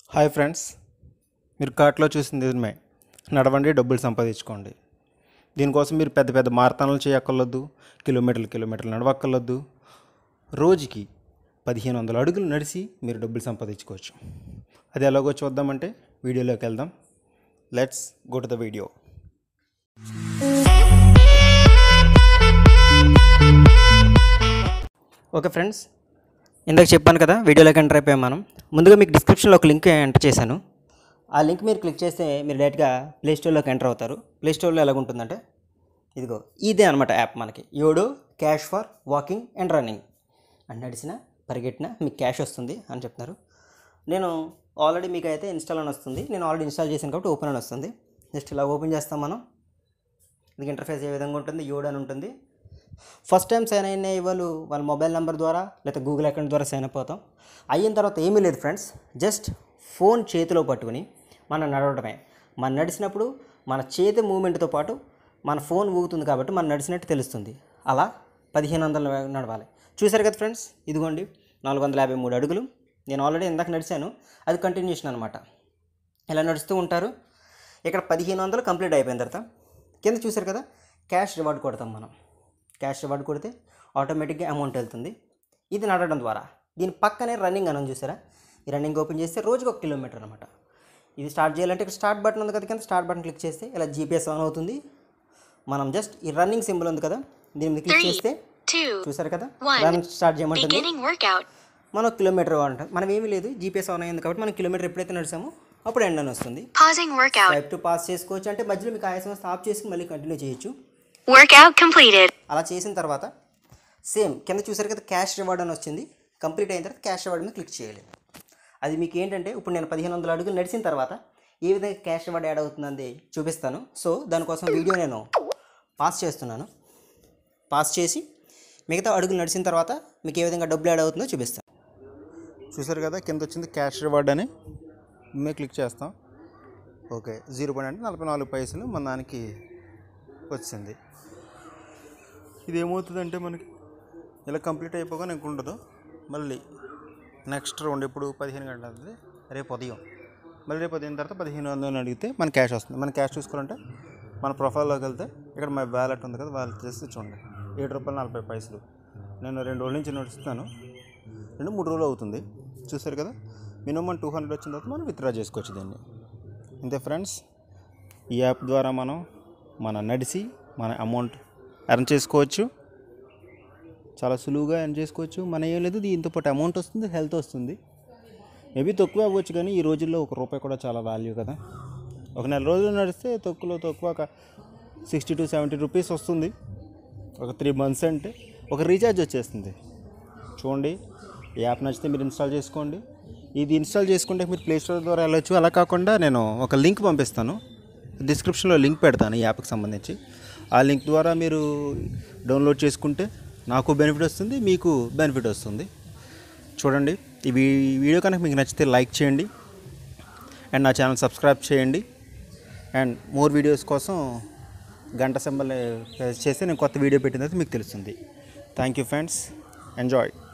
Hi friends మీరు కార్ట్లో చూసింది నిజమే నడవండి డబ్బులు సంపాదించుకోండి దీనికోసం మీరు పెద్ద పెద్ద మారతానాలు చేయక్కర్లొద్దు కిలోమీటర్లు కిలోమీటర్లు నడవక్కర్లొద్దు రోజుకి పదిహేను వందల అడుగులు నడిచి మీరు డబ్బులు సంపాదించుకోవచ్చు అది ఎలాగో చూద్దామంటే వీడియోలోకి వెళ్దాం let's go to the video okay friends ఇందాక చెప్పాను కదా వీడియోలోకి ఎంటర్ అయిపోయాం మనం ముందుగా మీకు డిస్క్రిప్షన్లో ఒక లింక్ ఎంటర్ చేశాను ఆ లింక్ మీరు క్లిక్ చేస్తే మీరు డైరెక్ట్గా ప్లే స్టోర్లోకి ఎంటర్ అవుతారు ప్లే స్టోర్లో ఎలాగుంటుందంటే ఇదిగో ఇదే అనమాట యాప్ మనకి Yodo cash for walking and running అని నడిచిన పరిగెట్టిన మీకు క్యాష్ వస్తుంది అని చెప్తున్నారు నేను ఆల్రెడీ మీకు అయితే ఇన్స్టాల్ అని వస్తుంది నేను ఆల్రెడీ ఇన్స్టాల్ చేశాను కాబట్టి ఓపెన్ అని వస్తుంది జస్ట్ ఇలా ఓపెన్ చేస్తాం మనం ఇది ఇంటర్ఫేస్ ఏ విధంగా ఉంటుంది యోడ్ అని ఉంటుంది ఫస్ట్ టైం సైన్ అయిన వాళ్ళు వాళ్ళ మొబైల్ నెంబర్ ద్వారా లేదా గూగుల్ అకౌంట్ ద్వారా సైన్ అప్ అవుతాం అయిన తర్వాత ఏమీ లేదు ఫ్రెండ్స్ జస్ట్ ఫోన్ చేతిలో పట్టుకుని మనం నడవడమే మనం నడిచినప్పుడు మన చేతి మూమెంట్తో పాటు మన ఫోన్ ఊగుతుంది కాబట్టి మనం నడిచినట్టు తెలుస్తుంది అలా పదిహేను వందలు నడవాలి చూసారు కదా ఫ్రెండ్స్ ఇదిగోండి నాలుగు వందల యాభై మూడు అడుగులు నేను ఆల్రెడీ ఇందాక నడిచాను అది కంటిన్యూషన్ అనమాట ఇలా నడుస్తూ ఉంటారు ఇక్కడ పదిహేను వందలు కంప్లీట్ అయిపోయిన తర్వాత కింద చూసారు కదా క్యాష్ రివార్డ్ కొడతాం మనం క్యాష్ రివార్డ్ కొడితే ఆటోమేటిక్గా అమౌంట్ వెళ్తుంది ఇది నడవడం ద్వారా దీని పక్కనే రన్నింగ్ అని ఉంది చూసారా ఈ రన్నింగ్ ఓపెన్ చేస్తే రోజుకి ఒక కిలోమీటర్ అనమాట ఇది స్టార్ట్ చేయాలంటే ఇక్కడ స్టార్ట్ బటన్ ఉంది కదా కింద స్టార్ట్ బటన్ క్లిక్ చేస్తే ఇలా జీపీఎస్ ఆన్ అవుతుంది మనం జస్ట్ ఈ రన్నింగ్ సింబల్ ఉంది కదా దీని మీద క్లిక్ చేస్తే two, చూసారు కదా One. రన్ స్టార్ట్ చేయమంటుంది beginning workout. మనం కిలోమీటర్ అంటాం మనం ఏమీ లేదు జీపీఎస్ ఆన్ అయింది కాబట్టి మనం కిలోమీటర్ ఎప్పుడైతే నడిచామో అప్పుడు ఎండ్ అని వస్తుంది Pausing workout. Swipe to pause చేసుకోవచ్చు అంటే మధ్యలో మీకు ఆయాసం స్టాప్ చేసి మళ్ళీ కంటిన్యూ చేయొచ్చు Workout completed. అలా చేసిన తర్వాత సేమ్ కింద చూసారు కదా క్యాష్ రివార్డ్ అని వచ్చింది కంప్లీట్ అయిన తర్వాత క్యాష్ రివార్డ్ మీద క్లిక్ చేయాలి అది మీకు ఏంటంటే ఇప్పుడు నేను పదిహేను వందల అడుగులు నడిచిన తర్వాత ఏ విధంగా క్యాష్ రివార్డ్ యాడ్ అవుతుందని చూపిస్తాను సో దానికోసం వీడియో నేను పాస్ చేస్తున్నాను పాస్ చేసి మిగతా అడుగులు నడిచిన తర్వాత మీకు ఏ విధంగా డబ్బులు యాడ్ అవుతుందో చూపిస్తాను చూసారు కదా కింద వచ్చింది క్యాష్ రివార్డ్ అని మేము క్లిక్ చేస్తాం ఓకే జీరో పాయింట్ అంటే నలభై నాలుగు పైసలు మన దానికి వచ్చింది ఇది ఏమవుతుందంటే మనకి ఇలా కంప్లీట్ అయిపోగానే ఇంక ఉండదు మళ్ళీ నెక్స్ట్ రౌండ్ ఇప్పుడు పదిహేను గంటల అవుతుంది రేపు ఉదయం మళ్ళీ రేపు ఉదయం తర్వాత పదిహేను వందలు అడిగితే మన క్యాష్ వస్తుంది మన క్యాష్ చూసుకోవాలంటే మన ప్రొఫైల్లోకి వెళ్తే ఇక్కడ మా వ్యాలెట్ ఉంది కదా వ్యాలెట్ చేసి చూడండి ఏడు రూపాయలు నలభై పైసలు నేను రెండు రోజుల నుంచి నడుస్తున్నాను రెండు మూడు రోజులు అవుతుంది చూసారు కదా మినిమం టూ హండ్రెడ్ వచ్చిన తర్వాత మనం విత్డ్రా చేసుకోవచ్చు దీన్ని అంతే ఫ్రెండ్స్ ఈ యాప్ ద్వారా మనం మన నడిచి మన అమౌంట్ ఎర్న్ చేసుకోవచ్చు చాలా సులువుగా ఎర్న్ చేసుకోవచ్చు మన ఏం లేదు దీంతో పాటు అమౌంట్ వస్తుంది హెల్త్ వస్తుంది మేబీ తక్కువ అవ్వచ్చు కానీ ఈ రోజుల్లో ఒక రూపాయి కూడా చాలా వాల్యూ కదా ఒక నెల రోజులు నడిస్తే తక్కువలో తక్కువ ఒక సిక్స్టీ టు సెవెంటీ రూపీస్ వస్తుంది ఒక త్రీ మంత్స్ అంటే ఒక రీఛార్జ్ వచ్చేస్తుంది చూడండి ఈ యాప్ నచ్చితే మీరు ఇన్స్టాల్ చేసుకోండి ఇది ఇన్స్టాల్ చేసుకుంటే మీరు ప్లే స్టోర్ ద్వారా వెళ్ళొచ్చు అలా కాకుండా నేను ఒక లింక్ పంపిస్తాను డిస్క్రిప్షన్లో లింక్ పెడతాను ఈ యాప్కి సంబంధించి ఆ లింక్ ద్వారా మీరు డౌన్లోడ్ చేసుకుంటే నాకు బెనిఫిట్ వస్తుంది మీకు బెనిఫిట్ వస్తుంది చూడండి ఈ వీ- వీడియో కనుక మీకు నచ్చితే లైక్ చేయండి అండ్ నా ఛానల్ సబ్స్క్రైబ్ చేయండి అండ్ మోర్ వీడియోస్ కోసం గంట సింబల్ చేస్తే నేను కొత్త వీడియో పెట్టిన తర్వాత మీకు తెలుస్తుంది థ్యాంక్ యూ ఫ్రెండ్స్ ఎంజాయ్